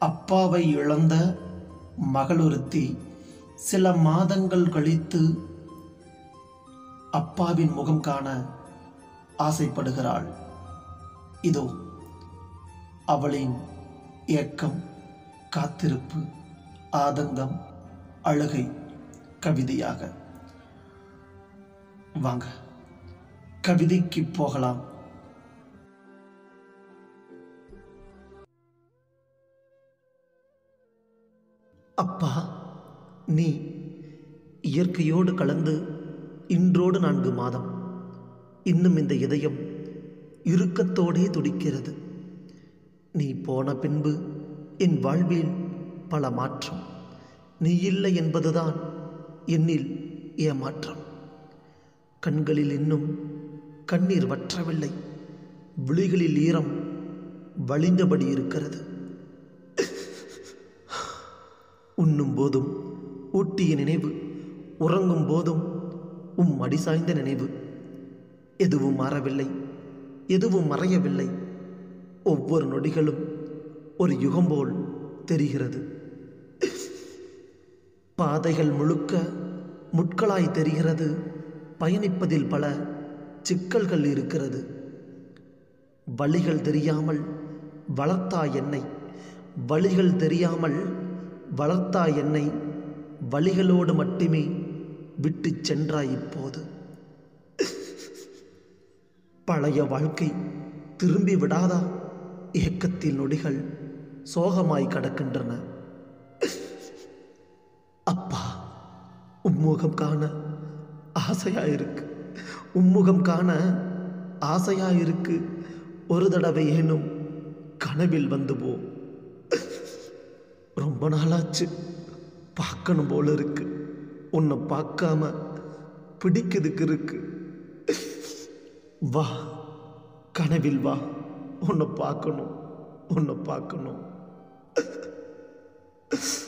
அப்பாவை இழந்த மகளொருத்தி சில மாதங்கள் கழித்து அப்பாவின் முகம் காண ஆசைப்படுகிறாள் இதோ அவளின் ஏக்கம் காத்திருப்பு ஆதங்கம் அழுகை கவிதையாக வாங்க கவிதைக்கு போகலாம் அப்பா நீ இயற்கையோடு கலந்து இன்றோடு நான்கு மாதம் இன்னும் இந்த இதயம் இறுக்கத்தோடே துடிக்கிறது நீ போன பின்பு என் வாழ்வில் பல மாற்றம் நீ இல்லை என்பதுதான் என்னில் ஏமாற்றம் கண்களில் இன்னும் கண்ணீர் வற்றவில்லை விழிகளில் ஈரம் வழிந்தபடி இருக்கிறது உண்ணும் போதும் ஊட்டிய நினைவு உறங்கும் போதும் உம் அடி சாய்ந்த நினைவு எதுவும் மாறவில்லை எதுவும் மறையவில்லை ஒவ்வொரு நொடிகளும் ஒரு யுகம் போல் தெரிகிறது பாதைகள் முழுக்க முட்களாய் தெரிகிறது பயணிப்பதில் பல சிக்கல்கள் இருக்கிறது வழிகள் தெரியாமல் வளர்த்தாய் என்னை வழிகள் தெரியாமல் வளர்த்தாய் என்னை வழிகளோடு மட்டுமே விட்டுச் சென்றாய் இப்போது பழைய வாழ்க்கை திரும்பி விடாதா ஏக்கத்தில் நொடிகள் சோகமாய் கடக்கின்றன அப்பா உம்முகம் காண ஆசையாயிருக்கு உம்முகம் காண ஆசையாயிருக்கு ஒரு தடவை ஏனும் கனவில் வந்து போ ரொம்ப நாளாச்சு பார்க்கணும் போல இருக்கு உன்னை பார்க்காம பிடிக்குதுக்கு இருக்கு வா கனவில் வா உன்னை பார்க்கணும் உன்னை பார்க்கணும்